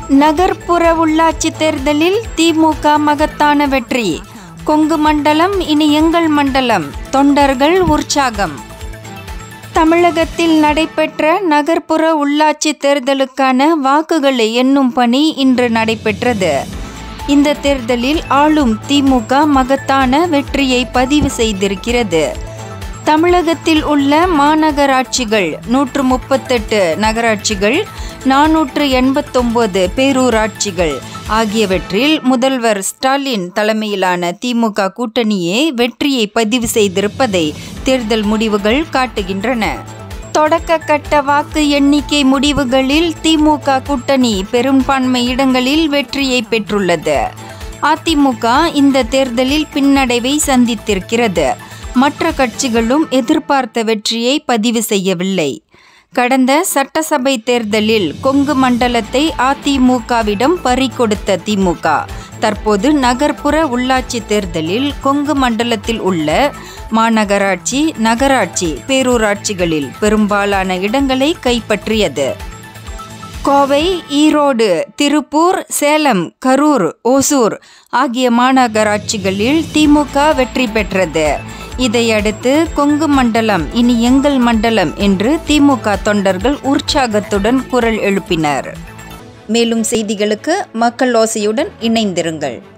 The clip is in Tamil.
நகர்ப்புற உள்ளாட்சி தேர்தலில் திமுக மகத்தான வெற்றி கொங்கு மண்டலம் இனி எங்கள் மண்டலம் தொண்டர்கள் உற்சாகம் தமிழகத்தில் நடைபெற்ற நகர்ப்புற உள்ளாட்சி தேர்தலுக்கான வாக்குகளை எண்ணும் பணி இன்று நடைபெற்றது இந்த தேர்தலில் ஆளும் திமுக மகத்தான வெற்றியை பதிவு செய்திருக்கிறது தமிழகத்தில் உள்ள மாநகராட்சிகள் நூற்று முப்பத்தெட்டு நகராட்சிகள் நானூற்று எண்பத்தொம்போது பேரூராட்சிகள் ஆகியவற்றில் முதல்வர் ஸ்டாலின் தலைமையிலான திமுக கூட்டணியே வெற்றியை பதிவு செய்திருப்பதை தேர்தல் முடிவுகள் காட்டுகின்றன தொடக்க கட்ட வாக்கு எண்ணிக்கை முடிவுகளில் திமுக கூட்டணி பெரும்பான்மை இடங்களில் வெற்றியை பெற்றுள்ளது அதிமுக இந்த தேர்தலில் பின்னடைவை சந்தித்திருக்கிறது மற்ற கட்சிகளும் எதிர்பார்த்த வெற்றியை பதிவு செய்யவில்லை கடந்த சட்டசபை தேர்தலில் கொங்கு மண்டலத்தை அதிமுகவிடம் பறிகொடுத்த திமுக தற்போது நகர்ப்புற உள்ளாட்சி தேர்தலில் கொங்கு மண்டலத்தில் உள்ள மாநகராட்சி நகராட்சி பேரூராட்சிகளில் பெரும்பாலான இடங்களை கைப்பற்றியது கோவை ஈரோடு திருப்பூர் சேலம் கரூர் ஓசூர் ஆகிய மாநகராட்சிகளில் திமுக வெற்றி பெற்றது இதையடுத்து கொங்கு மண்டலம் இனி எங்கள் மண்டலம் என்று திமுக தொண்டர்கள் உற்சாகத்துடன் குரல் எழுப்பினர் மேலும் செய்திகளுக்கு மக்கள் ஓசையுடன் இணைந்திருங்கள்